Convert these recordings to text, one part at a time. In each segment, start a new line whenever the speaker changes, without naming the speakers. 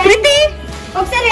కృతి
ఒకసారి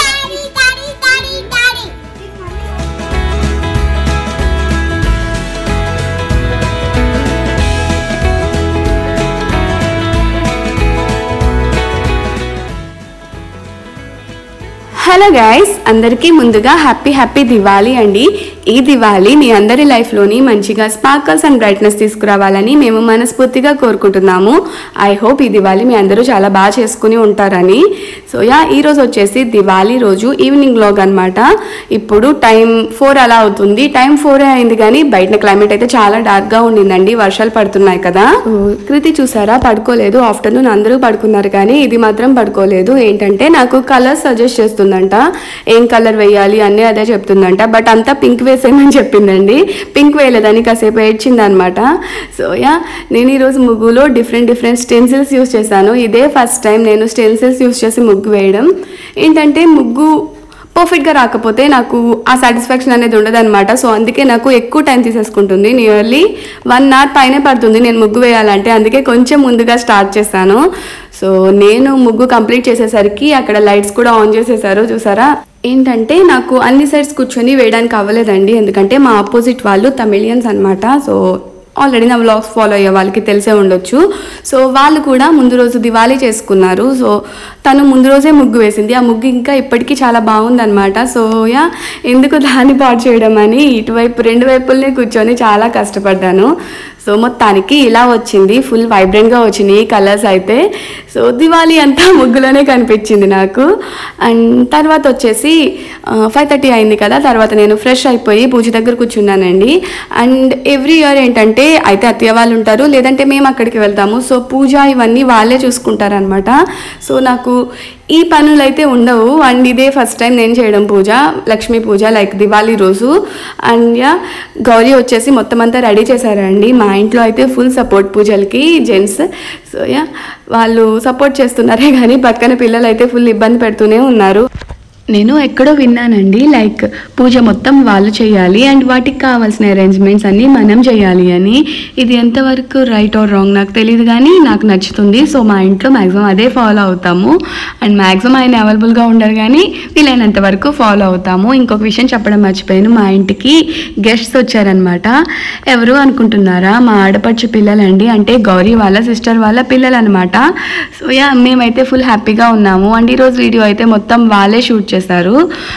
hello guys అందరికీ ముందుగా హ్యాపీ హ్యాపీ దివాళీ అండి ఈ దివాళీ మీ అందరి లైఫ్లోని మంచిగా స్పార్కల్స్ అండ్ బ్రైట్నెస్ తీసుకురావాలని మేము మనస్ఫూర్తిగా కోరుకుంటున్నాము ఐ హోప్ ఈ దివాళీ మీ అందరూ చాలా బాగా చేసుకుని ఉంటారని సో యా ఈ రోజు వచ్చేసి దివాళీ రోజు ఈవినింగ్ బ్లాగ్ అనమాట ఇప్పుడు టైం ఫోర్ అలా అవుతుంది టైం ఫోర్ అయింది కానీ బయట క్లైమేట్ అయితే చాలా డార్క్గా ఉండిందండి వర్షాలు పడుతున్నాయి కదా సో, కృతి చూసారా పడుకోలేదు ఆఫ్టర్నూన్ అందరూ పడుకున్నారు కానీ ఇది మాత్రం పడుకోలేదు ఏంటంటే నాకు కలర్ సజెస్ట్ చేస్తుందంట ఏం కలర్ వేయాలి అన్నీ అదే చెప్తుందంట బట్ అంతా పింక్ వేసేయమని చెప్పిందండి పింక్ వేయలేదని కాసేపు ఏడ్చింది అనమాట సో యా నేను ఈరోజు ముగ్గులో డిఫరెంట్ డిఫరెంట్ స్టెన్సిల్స్ యూస్ చేశాను ఇదే ఫస్ట్ టైం నేను స్టెన్సిల్స్ యూస్ చేసి ముగ్గు వేయడం ఏంటంటే ముగ్గు పర్ఫెక్ట్గా రాకపోతే నాకు ఆ సాటిస్ఫాక్షన్ అనేది ఉండదన్నమాట సో అందుకే నాకు ఎక్కువ టైం తీసేసుకుంటుంది నియర్లీ వన్ అవర్ పైనే పడుతుంది నేను ముగ్గు వేయాలంటే అందుకే కొంచెం ముందుగా స్టార్ట్ చేశాను సో నేను ముగ్గు కంప్లీట్ చేసేసరికి అక్కడ లైట్స్ కూడా ఆన్ చేసేసారు చూసారా ఏంటంటే నాకు అన్ని సైడ్స్ కూర్చొని వేయడానికి అవ్వలేదండి ఎందుకంటే మా ఆపోజిట్ వాళ్ళు తమిళియన్స్ అన్నమాట సో ఆల్రెడీ నా వ్లాగ్స్ ఫాలో అయ్యే వాళ్ళకి తెలిసే ఉండొచ్చు సో వాళ్ళు కూడా ముందు రోజు దివాళీ చేసుకున్నారు సో తను ముందు రోజే ముగ్గు వేసింది ఆ ముగ్గు ఇంకా ఇప్పటికీ చాలా బాగుందన్నమాట సో యా ఎందుకు దాన్ని పాడు చేయడం అని ఇటువైపు రెండు వైపుల్ని కూర్చొని చాలా కష్టపడ్డాను సో మొత్తానికి ఇలా వచ్చింది ఫుల్ వైబ్రెంట్గా వచ్చినాయి కలర్స్ అయితే సో దివాళీ అంతా ముగ్గులోనే కనిపించింది నాకు అండ్ తర్వాత వచ్చేసి ఫైవ్ థర్టీ అయింది కదా తర్వాత నేను ఫ్రెష్ అయిపోయి పూజ దగ్గర కూర్చున్నానండి అండ్ ఎవ్రీ ఇయర్ ఏంటంటే అయితే అత్తయ్య వాళ్ళు ఉంటారు లేదంటే మేము అక్కడికి వెళ్తాము సో పూజ ఇవన్నీ వాళ్ళే చూసుకుంటారనమాట సో నాకు ఈ పనులు అయితే ఉండవు అండ్ ఇదే ఫస్ట్ టైం నేను చేయడం పూజ లక్ష్మీ పూజ లైక్ దివాళీ రోజు అండ్ యా గౌరీ వచ్చేసి మొత్తం అంతా రెడీ చేశారండి మా ఇంట్లో అయితే ఫుల్ సపోర్ట్ పూజలకి జెంట్స్ సో యా వాళ్ళు సపోర్ట్ చేస్తున్నారే కానీ పక్కన పిల్లలు అయితే ఫుల్ ఇబ్బంది పెడుతూనే ఉన్నారు నేను ఎక్కడో విన్నానండి లైక్ పూజ మొత్తం వాళ్ళు చేయాలి అండ్ వాటికి కావాల్సిన అరేంజ్మెంట్స్ అన్నీ మనం చేయాలి అని ఇది ఎంతవరకు రైట్ ఆర్ రాంగ్ నాకు తెలియదు కానీ నాకు నచ్చుతుంది సో మా ఇంట్లో మ్యాక్సిమం అదే ఫాలో అవుతాము అండ్ మ్యాక్సిమం ఆయన అవైలబుల్గా ఉండరు కానీ వీలైనంత వరకు ఫాలో అవుతాము ఇంకొక విషయం చెప్పడం మర్చిపోయాను మా ఇంటికి గెస్ట్స్ వచ్చారనమాట ఎవరు అనుకుంటున్నారా మా ఆడపడుచు పిల్లలండి అంటే గౌరీ వాళ్ళ సిస్టర్ వాళ్ళ పిల్లలు అనమాట సో యా మేమైతే ఫుల్ హ్యాపీగా ఉన్నాము అండ్ ఈరోజు వీడియో అయితే మొత్తం వాళ్ళే షూట్ చేశారు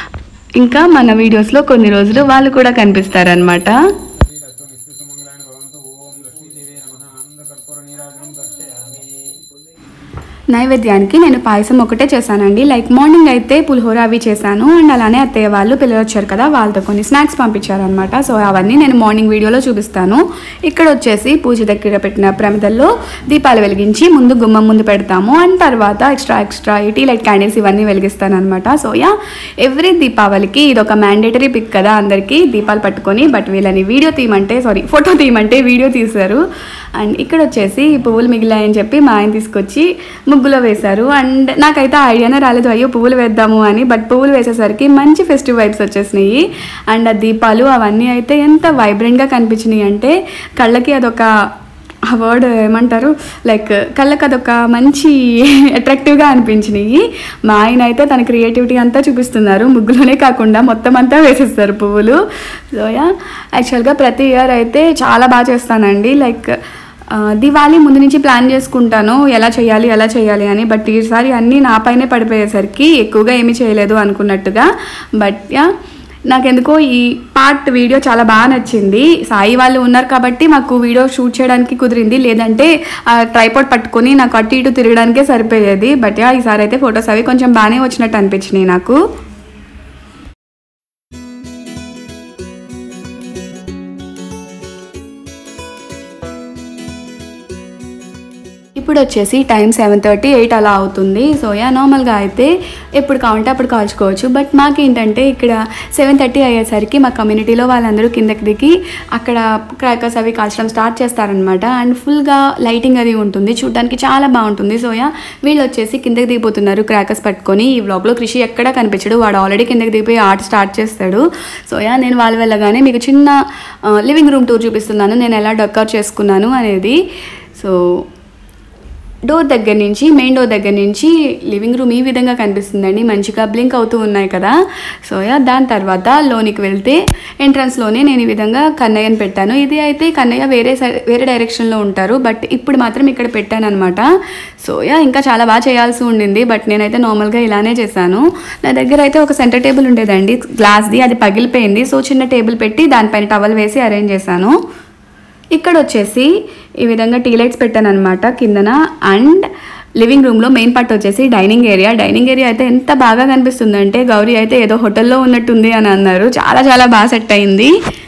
ఇంకా మన వీడియోస్లో కొన్ని రోజులు వాళ్ళు కూడా కనిపిస్తారనమాట
శ్రీరస్తు నిత్యసుమంగళాన్ని భవంతు ఓం లక్ష్మీదేవి నమః ఆనందకర్పూర నీరాజనం దర్శయామి
నైవేద్యానికి నేను పాయసం ఒకటే చేశానండి లైక్ మార్నింగ్ అయితే పులిహోర అవి చేశాను అండ్ అలానే అత్తయ్య వాళ్ళు పిల్లలు వచ్చారు కదా వాళ్ళతో కొన్ని స్నాక్స్ పంపించారనమాట సో అవన్నీ నేను మార్నింగ్ వీడియోలో చూపిస్తాను ఇక్కడ వచ్చేసి పూజ దగ్గర పెట్టిన ప్రమిదల్లో దీపాలు వెలిగించి ముందు గుమ్మం ముందు పెడతాము అండ్ తర్వాత ఎక్స్ట్రా ఎక్స్ట్రా ఇటీ లైట్ క్యాండిల్స్ ఇవన్నీ వెలిగిస్తాను అనమాట సో యా ఎవ్రీ దీపావళికి ఇది ఒక మ్యాండేటరీ పిక్ కదా అందరికీ దీపాలు పట్టుకొని బట్ వీళ్ళని వీడియో తీయమంటే సారీ ఫోటో తీయమంటే వీడియో తీశారు అండ్ ఇక్కడ వచ్చేసి ఈ పువ్వులు మిగిలాయని చెప్పి మా ఆయన తీసుకొచ్చి ముగ్గులో వేశారు అండ్ నాకైతే ఆ ఐడియానే రాలేదు అయ్యో పువ్వులు వేద్దాము అని బట్ పువ్వులు వేసేసరికి మంచి ఫెస్టివ్ వైబ్స్ వచ్చేసినాయి అండ్ ఆ దీపాలు అవన్నీ అయితే ఎంత వైబ్రెంట్గా కనిపించినాయి అంటే కళ్ళకి అదొక ఆ వర్డ్ ఏమంటారు లైక్ కళ్ళకి అదొక మంచి అట్రాక్టివ్గా అనిపించినాయి మా ఆయన అయితే తన క్రియేటివిటీ అంతా చూపిస్తున్నారు ముగ్గులోనే కాకుండా మొత్తం అంతా వేసేస్తారు పువ్వులు సో యా యాక్చువల్గా ప్రతి ఇయర్ అయితే చాలా బాగా చేస్తానండి లైక్ ఆ, దివాళీ ముందు నుంచి ప్లాన్ చేసుకుంటాను ఎలా చేయాలి ఎలా చేయాలి అని బట్ ఈసారి అన్నీ నా పైనే పడిపోయేసరికి ఎక్కువగా ఏమీ చేయలేదు అనుకున్నట్టుగా బట్ యా నాకెందుకో ఈ పార్ట్ వీడియో చాలా బాగా నచ్చింది సాయి వాళ్ళు ఉన్నారు కాబట్టి మాకు వీడియో షూట్ చేయడానికి కుదిరింది లేదంటే ఆ ట్రైపాడ్ పట్టుకొని నాకు అటు ఇటు తిరగడానికే సరిపోయేది బట్ యా ఈసారి అయితే ఫొటోస్ అవి కొంచెం బాగానే వచ్చినట్టు అనిపించినాయి నాకు ఇప్పుడు వచ్చేసి టైం సెవెన్ థర్టీ ఎయిట్ అలా అవుతుంది సో యా నార్మల్గా అయితే ఎప్పుడు కావాలంటే అప్పుడు కాల్చుకోవచ్చు బట్ మాకేంటంటే ఇక్కడ సెవెన్ థర్టీ అయ్యేసరికి మా కమ్యూనిటీలో వాళ్ళందరూ కిందకి దిగి అక్కడ క్రాకర్స్ అవి కాల్చడం స్టార్ట్ చేస్తారనమాట అండ్ ఫుల్గా లైటింగ్ అది ఉంటుంది చూడడానికి చాలా బాగుంటుంది సో యా వీళ్ళు వచ్చేసి కిందకి దిగిపోతున్నారు క్రాకర్స్ పట్టుకొని ఈ వ్లాగ్లో కృషి ఎక్కడా కనిపించడు వాడు ఆల్రెడీ కిందకి దిగిపోయి ఆర్ట్ స్టార్ట్ చేస్తాడు సో యా నేను వాళ్ళు వెళ్ళగానే మీకు చిన్న లివింగ్ రూమ్ టూర్ చూపిస్తున్నాను నేను ఎలా డెకర్ చేసుకున్నాను అనేది సో డోర్ దగ్గర నుంచి మెయిన్ డోర్ దగ్గర నుంచి లివింగ్ రూమ్ ఈ విధంగా కనిపిస్తుందండి మంచిగా బ్లింక్ అవుతూ ఉన్నాయి కదా సో యా దాని తర్వాత లోనికి వెళ్తే ఎంట్రన్స్లోనే నేను ఈ విధంగా కన్నయ్యని పెట్టాను ఇది అయితే కన్నయ్య వేరే సైడ్ వేరే డైరెక్షన్లో ఉంటారు బట్ ఇప్పుడు మాత్రం ఇక్కడ పెట్టాను అనమాట సో యా ఇంకా చాలా బాగా చేయాల్సి ఉండింది బట్ నేనైతే నార్మల్గా ఇలానే చేశాను నా దగ్గర అయితే ఒక సెంటర్ టేబుల్ ఉండేదండి గ్లాస్ది అది పగిలిపోయింది సో చిన్న టేబుల్ పెట్టి దానిపైన టవల్ వేసి అరేంజ్ చేశాను ఇక్కడ వచ్చేసి ఈ విధంగా టీ లైట్స్ పెట్టాను అనమాట కిందన అండ్ లివింగ్ రూమ్లో మెయిన్ పార్ట్ వచ్చేసి డైనింగ్ ఏరియా డైనింగ్ ఏరియా అయితే ఎంత బాగా కనిపిస్తుందంటే గౌరీ అయితే ఏదో హోటల్లో ఉన్నట్టుంది అని అన్నారు చాలా చాలా బాగా సెట్ అయింది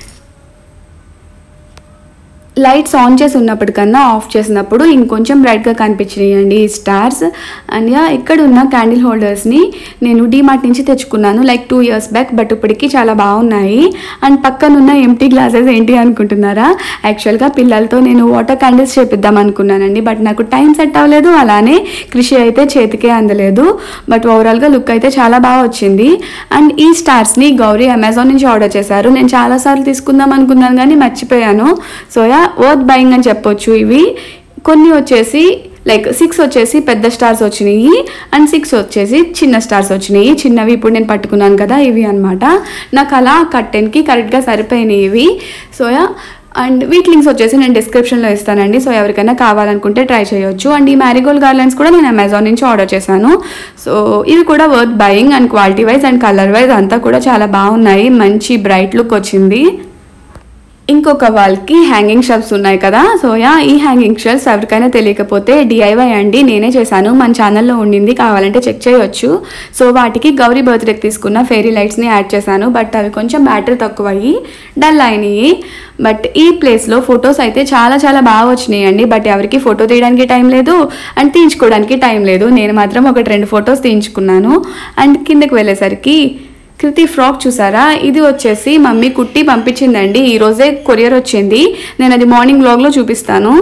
లైట్స్ ఆన్ చేసి ఉన్నప్పటికన్నా ఆఫ్ చేసినప్పుడు ఇంకొంచెం బ్రైట్గా కనిపించినాయండి ఈ స్టార్స్ అండ్ యా ఇక్కడ ఉన్న క్యాండిల్ హోల్డర్స్ని నేను డీమార్ట్ నుంచి తెచ్చుకున్నాను like two years back but ఇప్పటికి చాలా బాగున్నాయి అండ్ పక్కన ఉన్న ఎంటీ గ్లాసెస్ ఏంటి అనుకుంటున్నారా యాక్చువల్గా పిల్లలతో నేను వాటర్ క్యాండిల్స్ చేపిద్దాం అనుకున్నానండి బట్ నాకు టైం సెట్ అవ్వలేదు అలానే కృషి అయితే చేతికే అందలేదు బట్ ఓవరాల్గా లుక్ అయితే చాలా బాగా వచ్చింది అండ్ ఈ స్టార్స్ని గౌరీ అమెజాన్ నుంచి ఆర్డర్ చేశారు నేను చాలాసార్లు తీసుకుందాం అనుకున్నాను కానీ మర్చిపోయాను సో యా వర్త్ బయింగ్ అని చెప్పొచ్చు ఇవి కొన్ని వచ్చేసి లైక్ సిక్స్ వచ్చేసి పెద్ద స్టార్స్ వచ్చినాయి అండ్ సిక్స్ వచ్చేసి చిన్న స్టార్స్ వచ్చినాయి చిన్నవి ఇప్పుడు నేను పట్టుకున్నాను కదా ఇవి అనమాట నాకు అలా కట్టెన్కి కరెక్ట్గా సరిపోయినాయి ఇవి సో యా అండ్ వీట్ లింక్స్ వచ్చేసి నేను డిస్క్రిప్షన్లో ఇస్తానండి సో ఎవరికైనా కావాలనుకుంటే ట్రై చేయొచ్చు అండ్ ఈ మ్యారీగోల్డ్ గార్లెన్స్ కూడా నేను అమెజాన్ నుంచి ఆర్డర్ చేశాను సో ఇవి కూడా worth buying and quality wise and colour wise అంతా కూడా చాలా బాగున్నాయి మంచి బ్రైట్ లుక్ వచ్చింది ఇంకొక వాళ్ళకి హ్యాంగింగ్ షెల్ఫ్స్ ఉన్నాయి కదా సో యా ఈ హ్యాంగింగ్ షెల్ఫ్స్ ఎవరికైనా తెలియకపోతే డిఐవై అండి నేనే చేశాను మన ఛానల్లో ఉండింది కావాలంటే చెక్ చేయొచ్చు సో వాటికి గౌరీ బర్త్డేకి తీసుకున్న ఫెయిరీ లైట్స్ని యాడ్ చేశాను బట్ అవి కొంచెం బ్యాటరీ తక్కువ అయ్యి డల్ అయినాయి బట్ ఈ ప్లేస్లో ఫొటోస్ అయితే చాలా చాలా బాగా వచ్చినాయి అండి బట్ ఎవరికి ఫోటో తీయడానికి టైం లేదు అండ్ తీయించుకోవడానికి టైం లేదు నేను మాత్రం ఒకటి రెండు ఫొటోస్ తీయించుకున్నాను అండ్ కిందకి వెళ్ళేసరికి కృతి ఫ్రాక్ చూసారా ఇది వచ్చేసి మమ్మీ కుట్టి పంపించిందండి ఈ రోజే కొరియర్ వచ్చింది నేను అది మార్నింగ్ వ్లాగ్లో చూపిస్తాను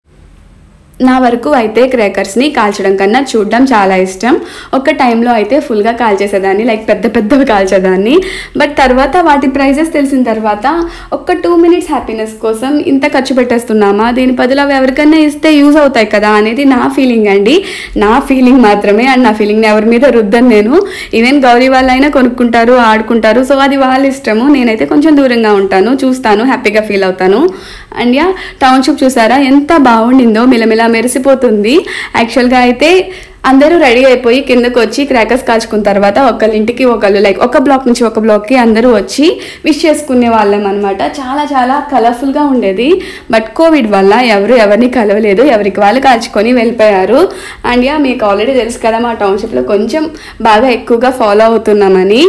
నా వరకు అయితే క్రేకర్స్ని కాల్చడం కన్నా చూడడం చాలా ఇష్టం ఒక టైంలో అయితే ఫుల్గా కాల్చేసేదాన్ని లైక్ పెద్ద పెద్దవి కాల్చేదాన్ని బట్ తర్వాత వాటి ప్రైజెస్ తెలిసిన తర్వాత ఒక్క టూ మినిట్స్ హ్యాపీనెస్ కోసం ఇంత ఖర్చు పెట్టేస్తున్నామా దీని బదులు అవి ఎవరికైనా ఇస్తే యూజ్ అవుతాయి కదా అనేది నా ఫీలింగ్ అండి నా ఫీలింగ్ మాత్రమే అండ్ నా ఫీలింగ్ని ఎవరి మీద రుద్దను నేను ఈవెన్ గౌరీ వాళ్ళైనా కొనుక్కుంటారు ఆడుకుంటారు సో అది వాళ్ళ ఇష్టము నేనైతే కొంచెం దూరంగా ఉంటాను చూస్తాను హ్యాపీగా ఫీల్ అవుతాను అండ్ యా టౌన్షిప్ చూసారా ఎంత బాగుండిందో మిలమిలా మెరిసిపోతుంది యాక్చువల్గా అయితే అందరూ రెడీ అయిపోయి కిందకు వచ్చి క్రాకర్స్ కాల్చుకున్న తర్వాత ఒకళ్ళ ఇంటికి ఒకళ్ళు లైక్ ఒక బ్లాక్ నుంచి ఒక బ్లాక్కి అందరూ వచ్చి విష్ చేసుకునే వాళ్ళం అనమాట చాలా చాలా కలర్ఫుల్గా ఉండేది బట్ కోవిడ్ వల్ల ఎవరు ఎవరిని కలవలేదు ఎవరికి వాళ్ళు కాల్చుకొని వెళ్ళిపోయారు అండ్ యా మీకు ఆల్రెడీ తెలుసు కదా మా టౌన్షిప్లో కొంచెం బాగా ఎక్కువగా ఫాలో అవుతున్నామని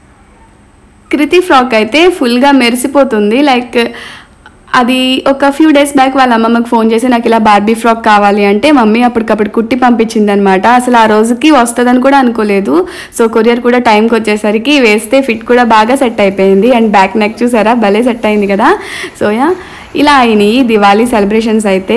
కృతి ఫ్రాక్ అయితే ఫుల్గా మెరిసిపోతుంది లైక్ అది ఒక ఫ్యూ డేస్ బ్యాక్ వాళ్ళ అమ్మమ్మకి ఫోన్ చేసి నాకు ఇలా బార్బీ ఫ్రాక్ కావాలి అంటే మమ్మీ అప్పటికప్పుడు కుట్టి పంపించింది అనమాట అసలు ఆ రోజుకి వస్తుందని కూడా అనుకోలేదు సో కొరియర్ కూడా టైంకి వచ్చేసరికి వేస్తే ఫిట్ కూడా బాగా సెట్ అయిపోయింది అండ్ బ్యాక్ నెక్ చూసారా భలే సెట్ అయింది కదా సో యా ఇలా అయినాయి దివాళీ సెలబ్రేషన్స్ అయితే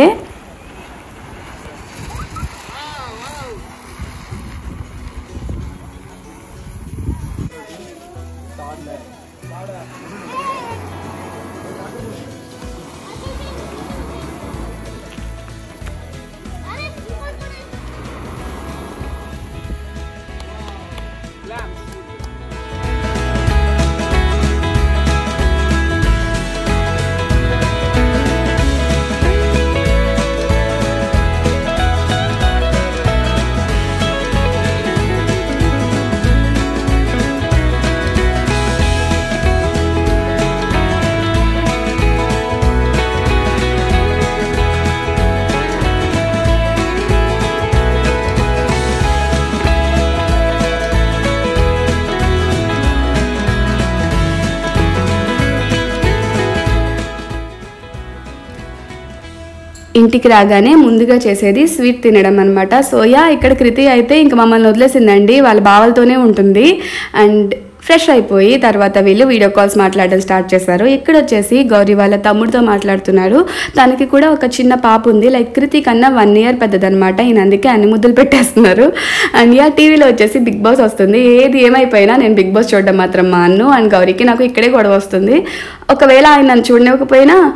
ఇంటికి రాగానే ముందుగా చేసేది స్వీట్ తినడం అనమాట సోయా ఇక్కడ కృతి అయితే ఇంక మమ్మల్ని వదిలేసిందండి వాళ్ళ బావలతోనే ఉంటుంది అండ్ ఫ్రెష్ అయిపోయి తర్వాత వీళ్ళు వీడియో కాల్స్ మాట్లాడడం స్టార్ట్ చేశారు ఇక్కడ వచ్చేసి గౌరీ వాళ్ళ తమ్ముడితో మాట్లాడుతున్నారు తనకి కూడా ఒక చిన్న పాప ఉంది లైక్ కృతి కన్నా వన్ ఇయర్ పెద్దదనమాట ఈయన అందుకే అన్ని ముద్దులు పెట్టేస్తున్నారు అండ్ యా టీవీలో వచ్చేసి బిగ్ బాస్ వస్తుంది ఏది ఏమైపోయినా నేను బిగ్ బాస్ చూడడం మాత్రం మా అన్ను అండ్ గౌరీకి నాకు ఇక్కడే గొడవ వస్తుంది ఒకవేళ ఆయన నన్ను చూడనివ్వకపోయినా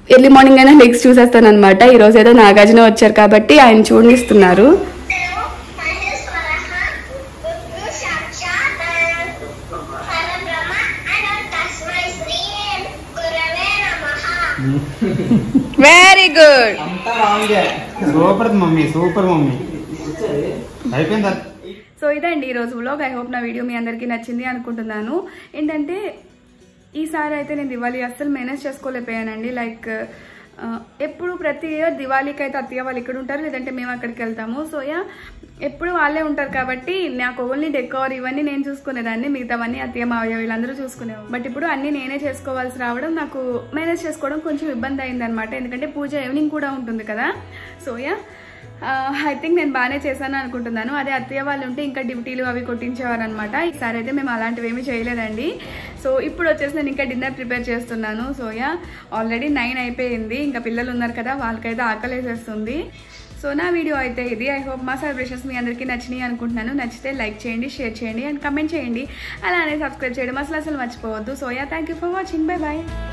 ఎర్లీ మార్నింగ్ అయినా లెగ్స్ చూసేస్తాను అనమాట ఈరోజు ఏదో నాగార్జున వచ్చారు కాబట్టి ఆయన చూడిస్తున్నారు
మహేశ్వరः విష్ణు సాక్షాత్ పరబ్రహ్మ అనంత తస్మై శ్రీ గురవే నమః
very good
super mummy super mummy అయిపోయిందా
సో ఇదండి ఈరోజు వ్లాగ్ ఐ హోప్ నా వీడియో మీ అందరికీ నచ్చింది అనుకుంటున్నాను ఏంటంటే ఈసారి అయితే నేను దివాళీ అస్సలు మేనేజ్ చేసుకోలేకపోయానండి లైక్ ఆ, ఎప్పుడు ప్రతి ఇయర్ దివాళీకి అయితే అత్తయ్య వాళ్ళు ఇక్కడ ఉంటారు లేదంటే మేము అక్కడికి వెళ్తాము సో యా ఎప్పుడు వాళ్ళే ఉంటారు కాబట్టి నాకు ఓన్లీ డెకోర్ ఇవన్నీ నేను చూసుకునేదాన్ని మిగతావన్నీ అత్తయ్య మావయ్య వీళ్ళందరూ చూసుకునేవారు బట్ ఇప్పుడు అన్నీ నేనే చేసుకోవాల్సి రావడం నాకు మేనేజ్ చేసుకోవడం కొంచెం ఇబ్బంది అయిందనమాట ఎందుకంటే పూజ ఈవినింగ్ కూడా ఉంటుంది కదా సో యా ఐ థింక్ నేను బాగానే చేశాను అనుకుంటున్నాను అదే అత్తయ్య వాళ్ళు ఉంటే ఇంకా డ్యూటీలు అవి కొట్టించేవారు అనమాట ఈసారి అయితే మేము అలాంటివి ఏమీ చేయలేదండి సో ఇప్పుడు వచ్చేసి నేను ఇంకా డిన్నర్ ప్రిపేర్ చేస్తున్నాను సో యా ఆల్రెడీ నైన్ అయిపోయింది ఇంకా పిల్లలు ఉన్నారు కదా వాళ్ళకైతే ఆకలేసేస్తుంది సో నా వీడియో అయితే ఇది ఐ హోప్ మా సెలబ్రేషన్స్ మీ అందరికీ నచ్చినాయి అనుకుంటున్నాను నచ్చితే లైక్ చేయండి షేర్ చేయండి అండ్ కమెంట్ చేయండి అలానే సబ్స్క్రైబ్ చేయడం అసలు అసలు మర్చిపోవద్దు so yeah thank you for watching bye bye